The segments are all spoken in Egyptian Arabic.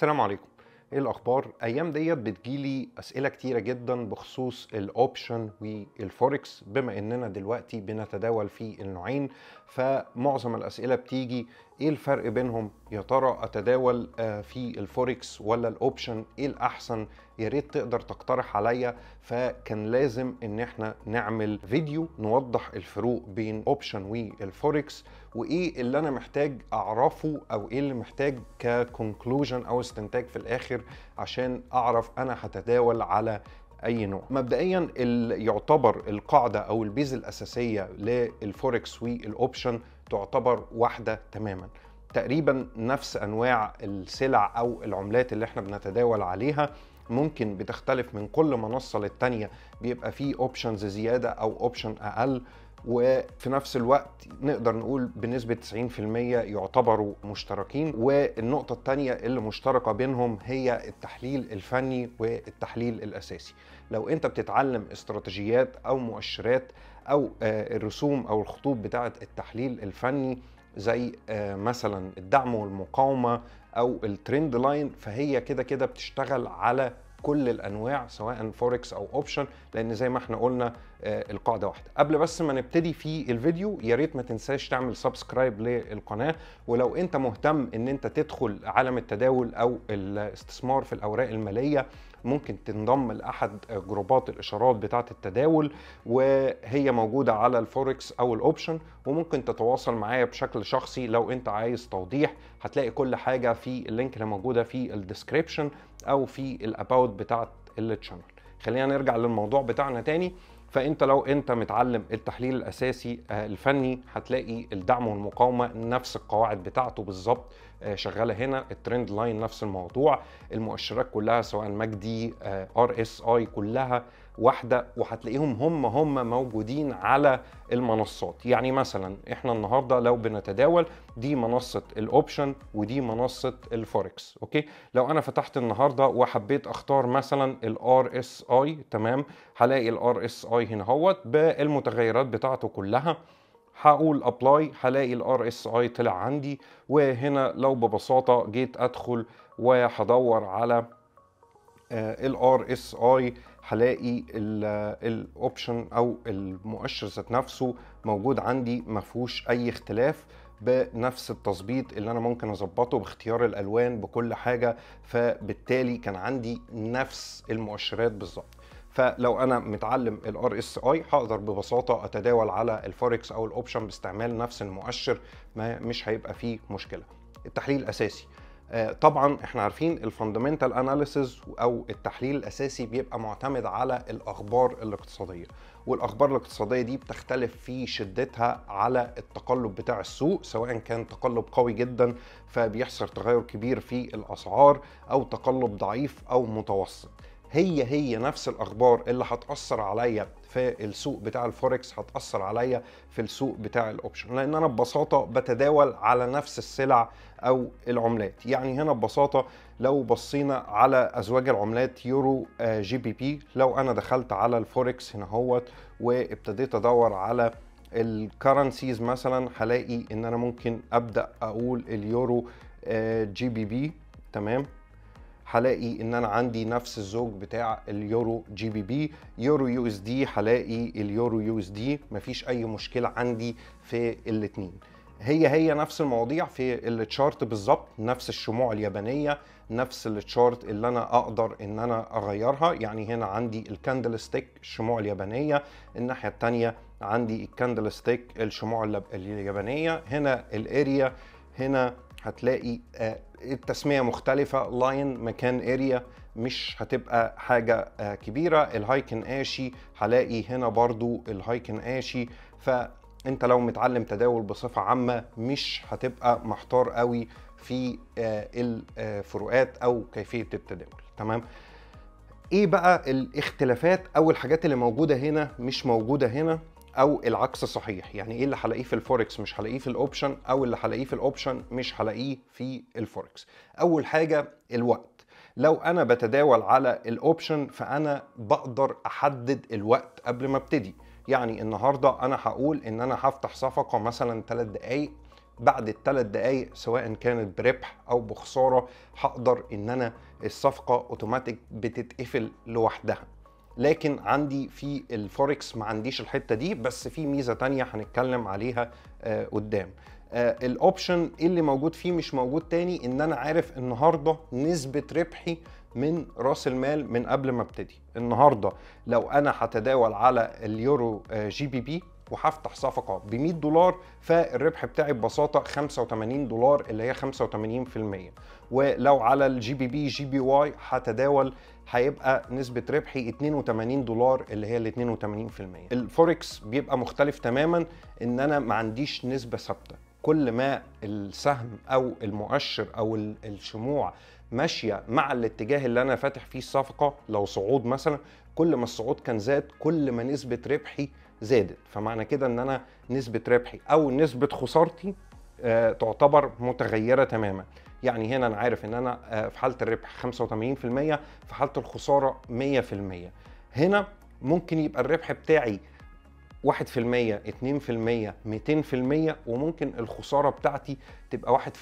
السلام عليكم ايه الاخبار ايام ديت بتجيلي اسئله كتيره جدا بخصوص الاوبشن والفوركس بما اننا دلوقتي بنتداول في النوعين فمعظم الاسئله بتيجي ايه الفرق بينهم يا ترى اتداول آه، في الفوركس ولا الاوبشن ايه الاحسن يا ريت تقدر تقترح عليا فكان لازم ان احنا نعمل فيديو نوضح الفروق بين اوبشن والفوركس وايه اللي انا محتاج اعرفه او ايه اللي محتاج ككونكلوجن او استنتاج في الاخر عشان اعرف انا هتداول على اي نوع مبدئيا اللي يعتبر القاعده او البيز الاساسيه للفوركس والاوبشن تعتبر واحده تماما تقريبا نفس انواع السلع او العملات اللي احنا بنتداول عليها ممكن بتختلف من كل منصه للتانيه بيبقى فيه اوبشنز زياده او اوبشن اقل وفي نفس الوقت نقدر نقول بنسبة 90% يعتبروا مشتركين والنقطة الثانية اللي مشتركة بينهم هي التحليل الفني والتحليل الأساسي لو أنت بتتعلم استراتيجيات أو مؤشرات أو آه، الرسوم أو الخطوط بتاعة التحليل الفني زي آه، مثلا الدعم والمقاومة أو الترند لاين فهي كده كده بتشتغل على كل الانواع سواء فوركس او اوبشن لان زي ما احنا قلنا آه، القاعده واحده قبل بس ما نبتدي في الفيديو يا ريت ما تنساش تعمل سبسكرايب للقناه ولو انت مهتم ان انت تدخل عالم التداول او الاستثمار في الاوراق الماليه ممكن تنضم لاحد جروبات الاشارات بتاعه التداول وهي موجوده على الفوركس او الاوبشن وممكن تتواصل معايا بشكل شخصي لو انت عايز توضيح هتلاقي كل حاجه في اللينك اللي موجوده في الديسكريبشن او في الاباوت بتاعه التشانل خلينا نرجع للموضوع بتاعنا تاني فانت لو انت متعلم التحليل الاساسي آه، الفني هتلاقي الدعم والمقاومه نفس القواعد بتاعته بالظبط آه، شغاله هنا الترند لاين نفس الموضوع المؤشرات كلها سواء مجدي ار اس اي كلها واحده وهتلاقيهم هم هم موجودين على المنصات يعني مثلا احنا النهارده لو بنتداول دي منصه الاوبشن ودي منصه الفوركس اوكي لو انا فتحت النهارده وحبيت اختار مثلا الار اس اي تمام هلاقي الار اس اي هنا اهوت بالمتغيرات بتاعته كلها هقول ابلاي هلاقي الار اس اي طلع عندي وهنا لو ببساطه جيت ادخل وهدور على الار اس اي هلاقي الاوبشن او المؤشر ذات نفسه موجود عندي ما فيهوش اي اختلاف بنفس التظبيط اللي انا ممكن اظبطه باختيار الالوان بكل حاجه فبالتالي كان عندي نفس المؤشرات بالظبط فلو انا متعلم الار اس اي هقدر ببساطه اتداول على الفوركس او الاوبشن باستعمال نفس المؤشر ما مش هيبقى فيه مشكله التحليل الاساسي آه، طبعا احنا عارفين الفاندمنتال اناليسز او التحليل الاساسي بيبقى معتمد على الاخبار الاقتصاديه والاخبار الاقتصاديه دي بتختلف في شدتها على التقلب بتاع السوق سواء كان تقلب قوي جدا فبيحصل تغير كبير في الاسعار او تقلب ضعيف او متوسط هي هي نفس الاخبار اللي هتاثر عليا في السوق بتاع الفوركس هتاثر عليا في السوق بتاع الاوبشن لان انا ببساطه بتداول على نفس السلع او العملات يعني هنا ببساطه لو بصينا على ازواج العملات يورو آه، جي بي بي لو انا دخلت على الفوركس هنا هوت وابتديت ادور على الكرنسيز مثلا هلاقي ان انا ممكن ابدا اقول اليورو آه، جي بي بي تمام هلاقي ان انا عندي نفس الزوج بتاع اليورو جي بي بي يورو يو اس دي هلاقي اليورو يو اس دي مفيش اي مشكله عندي في الاثنين هي هي نفس المواضيع في التشارت بالظبط نفس الشموع اليابانيه نفس التشارت اللي انا اقدر ان انا اغيرها يعني هنا عندي الكاندل ستيك الشموع اليابانيه الناحيه الثانيه عندي الكاندل ستيك الشموع اللب- اليابانيه هنا الاريا هنا هتلاقي آه، التسميه مختلفه لاين مكان اريا مش هتبقى حاجه آه، كبيره الهايكن اشي هلاقي هنا برضو الهايكن اشي فانت لو متعلم تداول بصفه عامه مش هتبقى محتار قوي في آه، الفروقات او كيفيه التداول تمام ايه بقى الاختلافات او الحاجات اللي موجوده هنا مش موجوده هنا او العكس صحيح يعني ايه اللي هلاقيه في الفوركس مش هلاقيه في الاوبشن او اللي هلاقيه في الاوبشن مش هلاقيه في الفوركس اول حاجه الوقت لو انا بتداول على الاوبشن فانا بقدر احدد الوقت قبل ما ابتدي يعني النهارده انا هقول ان انا هفتح صفقه مثلا 3 دقائق بعد الثلاث دقايق سواء كانت بربح او بخساره هقدر ان انا الصفقه اوتوماتيك بتتقفل لوحدها لكن عندي في الفوركس ما عنديش الحته دي بس في ميزه تانية هنتكلم عليها آه قدام آه الاوبشن اللي موجود فيه مش موجود تاني ان انا عارف النهارده نسبه ربحي من راس المال من قبل ما ابتدي النهارده لو انا هتداول على اليورو آه جي بي بي وهفتح صفقه ب 100 دولار فالربح بتاعي ببساطه 85 دولار اللي هي 85% ولو على الجي بي بي جي بي واي هتداول هيبقى نسبة ربحي 82 دولار اللي هي ال 82% الفوركس بيبقى مختلف تماما ان انا ما عنديش نسبة ثابتة كل ما السهم او المؤشر او الشموع ماشية مع الاتجاه اللي انا فاتح فيه الصفقة لو صعود مثلا كل ما الصعود كان زاد كل ما نسبة ربحي زادت فمعنى كده ان انا نسبة ربحي او نسبة خسارتي آه تعتبر متغيرة تماما يعني هنا انا عارف ان انا آه في حالة الربح 85% في حالة الخسارة 100% هنا ممكن يبقى الربح بتاعي 1% 2% 200% وممكن الخسارة بتاعتي تبقى 1%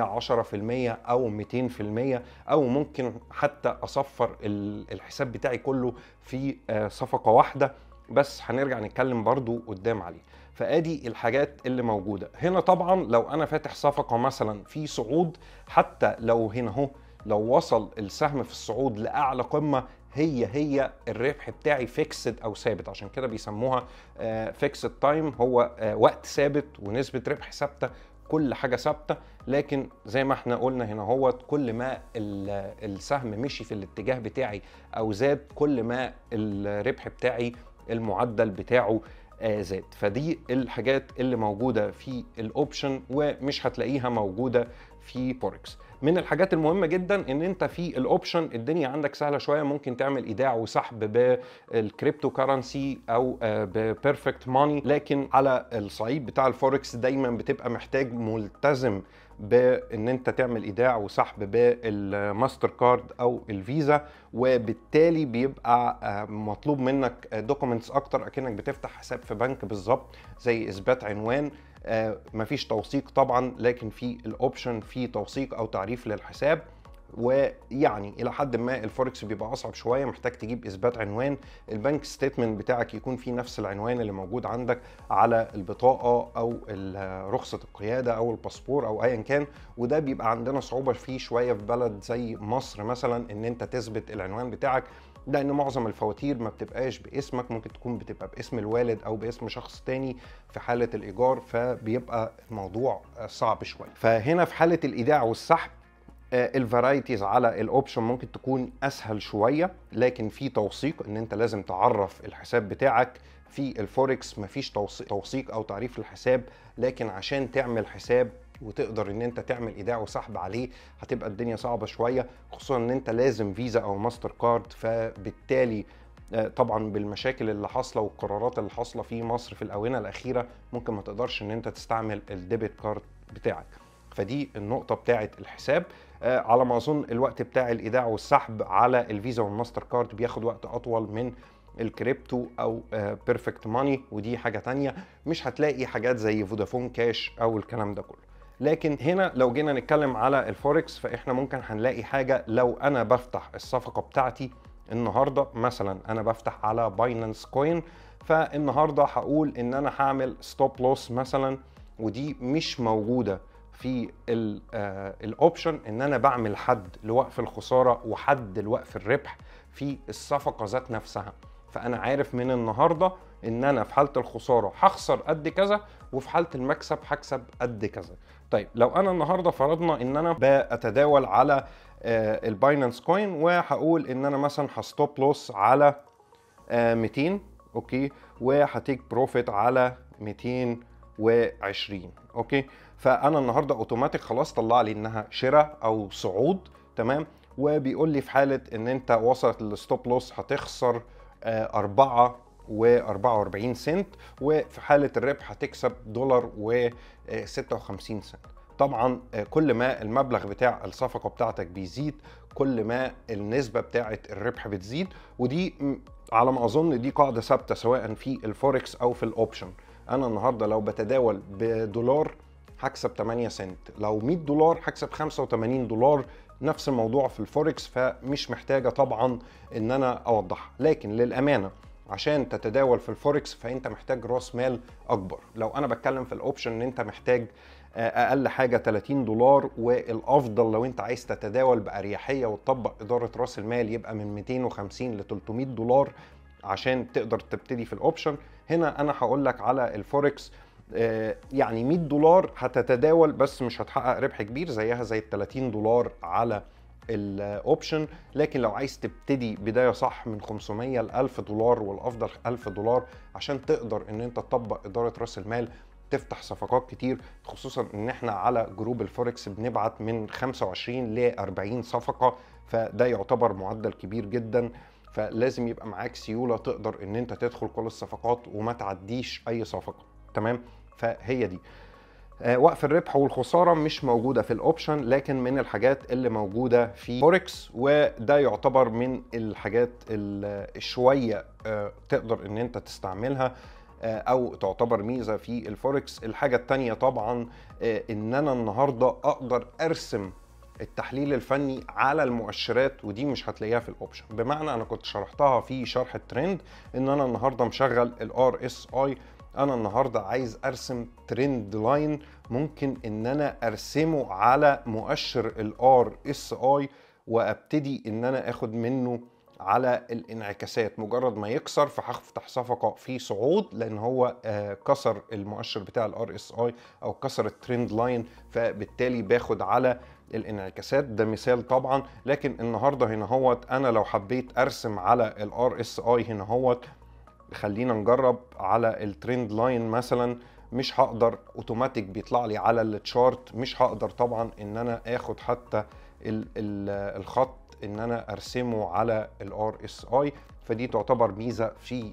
10% أو 200% أو ممكن حتى أصفر الحساب بتاعي كله في صفقة واحدة بس هنرجع نتكلم برضو قدام عليه فادي الحاجات اللي موجوده هنا طبعا لو انا فاتح صفقه مثلا في صعود حتى لو هنا اهو لو وصل السهم في الصعود لاعلى قمه هي هي الربح بتاعي فيكسد او ثابت عشان كده بيسموها فيكسد تايم هو وقت ثابت ونسبه ربح ثابته كل حاجه ثابته لكن زي ما احنا قلنا هنا هو كل ما السهم مشي في الاتجاه بتاعي او زاد كل ما الربح بتاعي المعدل بتاعه زاد فدي الحاجات اللي موجوده في الاوبشن ومش هتلاقيها موجوده في فوركس من الحاجات المهمه جدا ان انت في الاوبشن الدنيا عندك سهله شويه ممكن تعمل ايداع وسحب بالكريبتو كارنسي او ببيرفكت ماني لكن على الصعيد بتاع الفوركس دايما بتبقى محتاج ملتزم بان انت تعمل ايداع وسحب بالماستر كارد او الفيزا وبالتالي بيبقى مطلوب منك دوكيومنتس اكتر اكنك بتفتح حساب في بنك بالظبط زي اثبات عنوان مفيش توثيق طبعا لكن في الاوبشن في توثيق او تعريف للحساب ويعني الى حد ما الفوركس بيبقى اصعب شويه محتاج تجيب اثبات عنوان البنك ستيتمنت بتاعك يكون فيه نفس العنوان اللي موجود عندك على البطاقه او رخصه القياده او الباسبور او ايا كان وده بيبقى عندنا صعوبه فيه شويه في بلد زي مصر مثلا ان انت تثبت العنوان بتاعك لان معظم الفواتير ما بتبقاش باسمك ممكن تكون بتبقى باسم الوالد او باسم شخص تاني في حاله الايجار فبيبقى الموضوع صعب شويه فهنا في حاله الايداع والسحب الفرايتيز على الاوبشن ممكن تكون اسهل شويه لكن في توثيق ان انت لازم تعرف الحساب بتاعك في الفوركس مفيش توثيق او تعريف الحساب لكن عشان تعمل حساب وتقدر ان انت تعمل ايداع وسحب عليه هتبقى الدنيا صعبه شويه خصوصا ان انت لازم فيزا او ماستر كارد فبالتالي طبعا بالمشاكل اللي حاصله والقرارات اللي حاصله في مصر في الاونه الاخيره ممكن ما تقدرش ان انت تستعمل الديبت كارد بتاعك فدي النقطة بتاعة الحساب آه على ما أظن الوقت بتاع الإيداع والسحب على الفيزا والماستر كارد بياخد وقت أطول من الكريبتو أو بيرفكت آه ماني ودي حاجة تانية مش هتلاقي حاجات زي فودافون كاش أو الكلام ده كله لكن هنا لو جينا نتكلم على الفوركس فإحنا ممكن هنلاقي حاجة لو أنا بفتح الصفقة بتاعتي النهاردة مثلا أنا بفتح على باينانس كوين فالنهاردة هقول إن أنا هعمل ستوب لوس مثلا ودي مش موجودة في الاوبشن ان انا بعمل حد لوقف الخساره وحد لوقف الربح في الصفقه ذات نفسها فانا عارف من النهارده ان انا في حاله الخساره هخسر قد كذا وفي حاله المكسب هكسب قد كذا طيب لو انا النهارده فرضنا ان انا بتداول على الباينانس كوين وهقول ان انا مثلا هستوب لوس على 200 اوكي وهتيك بروفيت على 220 اوكي فانا النهارده اوتوماتيك خلاص طلع لي انها شراء او صعود تمام وبيقول لي في حاله ان انت وصلت للستوب لوس هتخسر 4 و44 سنت وفي حاله الربح هتكسب دولار و56 سنت طبعا كل ما المبلغ بتاع الصفقه بتاعتك بيزيد كل ما النسبه بتاعه الربح بتزيد ودي على ما اظن دي قاعده ثابته سواء في الفوركس او في الاوبشن انا النهارده لو بتداول بدولار هكسب 8 سنت لو 100 دولار هكسب 85 دولار نفس الموضوع في الفوركس فمش محتاجه طبعا ان انا اوضحها لكن للامانه عشان تتداول في الفوركس فانت محتاج راس مال اكبر لو انا بتكلم في الاوبشن ان انت محتاج اقل حاجه 30 دولار والافضل لو انت عايز تتداول باريحيه وتطبق اداره راس المال يبقى من 250 ل 300 دولار عشان تقدر تبتدي في الاوبشن هنا انا هقول لك على الفوركس يعني 100 دولار هتتداول بس مش هتحقق ربح كبير زيها زي ال 30 دولار على الاوبشن لكن لو عايز تبتدي بدايه صح من 500 ل 1000 دولار والافضل 1000 دولار عشان تقدر ان انت تطبق اداره راس المال تفتح صفقات كتير خصوصا ان احنا على جروب الفوركس بنبعت من 25 ل 40 صفقه فده يعتبر معدل كبير جدا فلازم يبقى معاك سيوله تقدر ان انت تدخل كل الصفقات وما تعديش اي صفقه تمام فهي دي آه وقف الربح والخساره مش موجوده في الاوبشن لكن من الحاجات اللي موجوده في فوركس وده يعتبر من الحاجات الشويه آه تقدر ان انت تستعملها او تعتبر ميزه في الفوركس الحاجه الثانيه طبعا ان انا النهارده اقدر ارسم التحليل الفني على المؤشرات ودي مش هتلاقيها في الاوبشن بمعنى انا كنت شرحتها في شرح الترند ان انا النهارده مشغل الار اس اي انا النهارده عايز ارسم ترند لاين ممكن ان انا ارسمه على مؤشر الار اس اي وابتدي ان انا اخد منه على الانعكاسات مجرد ما يكسر فهفتح صفقه في صعود لان هو آه كسر المؤشر بتاع الار اس اي او كسر الترند لاين فبالتالي باخد على الانعكاسات ده مثال طبعا لكن النهارده هنا هوت انا لو حبيت ارسم على الار اس اي هنا هوت خلينا نجرب على الترند لاين مثلا مش هقدر اوتوماتيك بيطلع لي على التشارت مش هقدر طبعا ان انا اخد حتى ال ال الخط ان انا ارسمه على الار اس اي فدي تعتبر ميزه في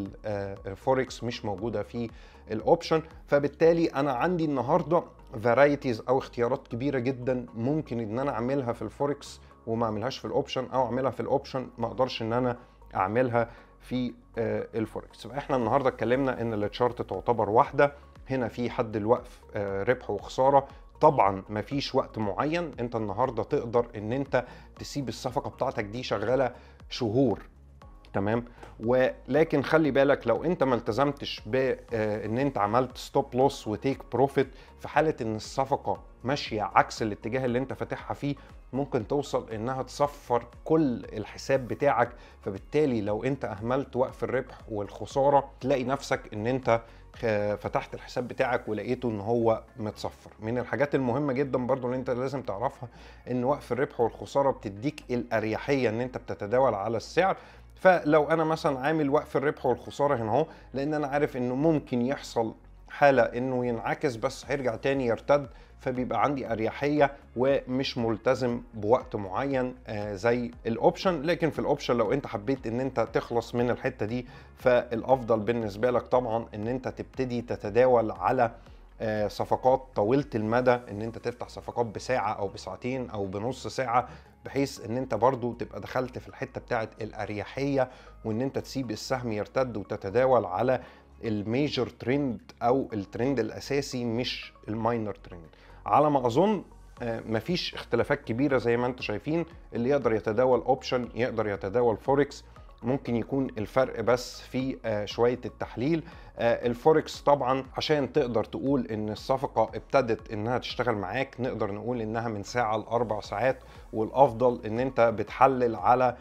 الفوركس مش موجوده في الاوبشن فبالتالي انا عندي النهارده فرايتيز او اختيارات كبيره جدا ممكن ان انا اعملها في الفوركس وما اعملهاش في الاوبشن او اعملها في الاوبشن ما اقدرش ان انا اعملها في الفوركس فاحنا النهارده اتكلمنا ان التشارت تعتبر واحده هنا في حد الوقف ربح وخساره طبعا مفيش وقت معين انت النهارده تقدر ان انت تسيب الصفقه بتاعتك دي شغاله شهور تمام ولكن خلي بالك لو انت ما التزمتش بان انت عملت ستوب لوس وتيك بروفيت في حاله ان الصفقه ماشيه عكس الاتجاه اللي انت فاتحها فيه ممكن توصل انها تصفر كل الحساب بتاعك فبالتالي لو انت اهملت وقف الربح والخساره تلاقي نفسك ان انت فتحت الحساب بتاعك ولقيته ان هو متصفر من الحاجات المهمه جدا برضو اللي انت لازم تعرفها ان وقف الربح والخساره بتديك الاريحيه ان انت بتتداول على السعر فلو انا مثلا عامل وقف الربح والخساره هنا اهو لان انا عارف انه ممكن يحصل حاله انه ينعكس بس هيرجع تاني يرتد فبيبقى عندي اريحيه ومش ملتزم بوقت معين آه زي الاوبشن لكن في الاوبشن لو انت حبيت ان انت تخلص من الحته دي فالافضل بالنسبه لك طبعا ان انت تبتدي تتداول على آه صفقات طويله المدى ان انت تفتح صفقات بساعه او بساعتين او بنص ساعه بحيث ان انت برضو تبقى دخلت في الحته بتاعه الاريحيه وان انت تسيب السهم يرتد وتتداول على الميجر ترند او الترند الاساسي مش الماينر ترند على ما اظن مفيش اختلافات كبيره زي ما انتم شايفين اللي يقدر يتداول اوبشن يقدر يتداول فوركس ممكن يكون الفرق بس في شويه التحليل الفوركس طبعا عشان تقدر تقول ان الصفقه ابتدت انها تشتغل معاك نقدر نقول انها من ساعه لاربع ساعات والافضل ان انت بتحلل على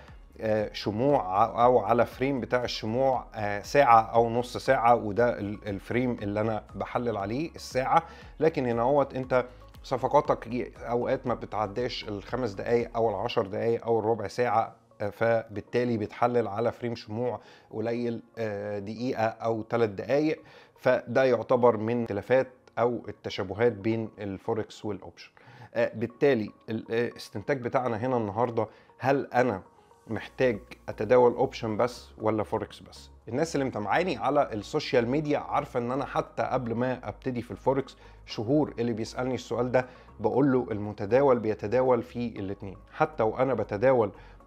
شموع او على فريم بتاع الشموع ساعه او نص ساعه وده الفريم اللي انا بحلل عليه الساعه لكن هنا اهوت انت صفقاتك اوقات ما بتعداش الخمس دقائق او العشر دقائق او الربع ساعه فبالتالي بتحلل على فريم شموع قليل دقيقه او ثلاث دقائق فده يعتبر من اختلافات او التشابهات بين الفوركس والاوبشن بالتالي الاستنتاج بتاعنا هنا النهارده هل انا محتاج اتداول اوبشن بس ولا فوركس بس الناس اللي متابعاني على السوشيال ميديا عارفه ان انا حتى قبل ما ابتدي في الفوركس شهور اللي بيسالني السؤال ده بقول له المتداول بيتداول في الاثنين حتى وانا بتداول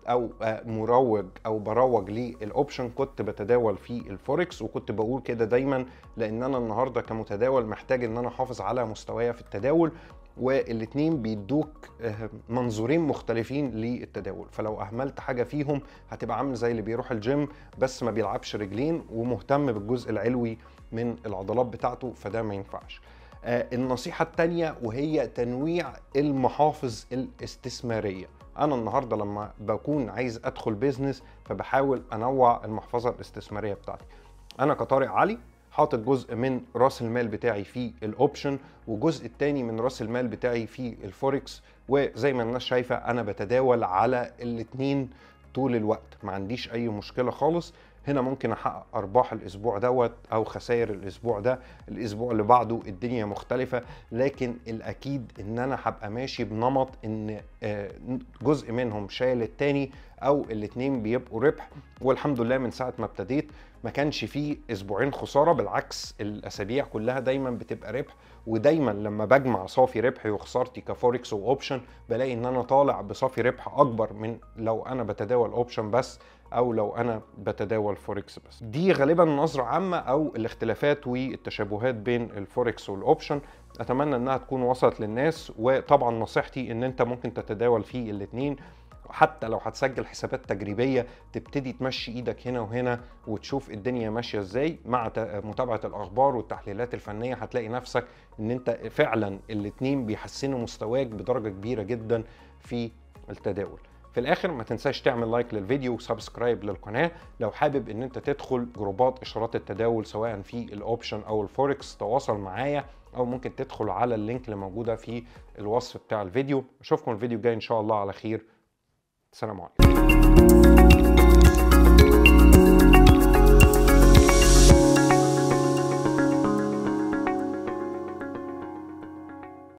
او آه، مروج او بروج للاوبشن كنت بتداول في الفوركس وكنت بقول كده دايما لان انا النهارده كمتداول محتاج ان انا احافظ على مستوايا في التداول والاتنين بيدوك آه، منظورين مختلفين للتداول فلو اهملت حاجه فيهم هتبقى عامل زي اللي بيروح الجيم بس ما بيلعبش رجلين ومهتم بالجزء العلوي من العضلات بتاعته فده ما ينفعش آه، النصيحة التانية وهي تنويع المحافظ الاستثمارية أنا النهاردة لما بكون عايز أدخل بيزنس فبحاول أنوع المحفظة الاستثمارية بتاعتي أنا كطارق علي حاطط جزء من راس المال بتاعي في الاوبشن وجزء التاني من راس المال بتاعي في الفوركس وزي ما الناس شايفه انا بتداول على الاتنين طول الوقت ما عنديش اي مشكله خالص هنا ممكن احقق ارباح الاسبوع دوت او خسائر الاسبوع ده الاسبوع اللي بعده الدنيا مختلفه لكن الاكيد ان انا هبقى ماشي بنمط ان آه، جزء منهم شايل التاني او الاتنين بيبقوا ربح والحمد لله من ساعه ما ابتديت ما كانش فيه اسبوعين خساره بالعكس الاسابيع كلها دايما بتبقى ربح ودايما لما بجمع صافي ربحي وخسارتي كفوركس واوبشن بلاقي ان انا طالع بصافي ربح اكبر من لو انا بتداول اوبشن بس او لو انا بتداول فوركس بس دي غالبا نظره عامه او الاختلافات والتشابهات بين الفوركس والاوبشن اتمنى انها تكون وصلت للناس وطبعا نصيحتي ان انت ممكن تتداول في الاثنين حتى لو هتسجل حسابات تجريبيه تبتدي تمشي ايدك هنا وهنا وتشوف الدنيا ماشيه ازاي مع متابعه الاخبار والتحليلات الفنيه هتلاقي نفسك ان انت فعلا الاتنين بيحسنوا مستواك بدرجه كبيره جدا في التداول في الاخر ما تنساش تعمل لايك للفيديو وسبسكرايب للقناه لو حابب ان انت تدخل جروبات اشارات التداول سواء في الاوبشن او الفوركس تواصل معايا او ممكن تدخل على اللينك اللي موجوده في الوصف بتاع الفيديو اشوفكم الفيديو الجاي ان شاء الله على خير السلام عليكم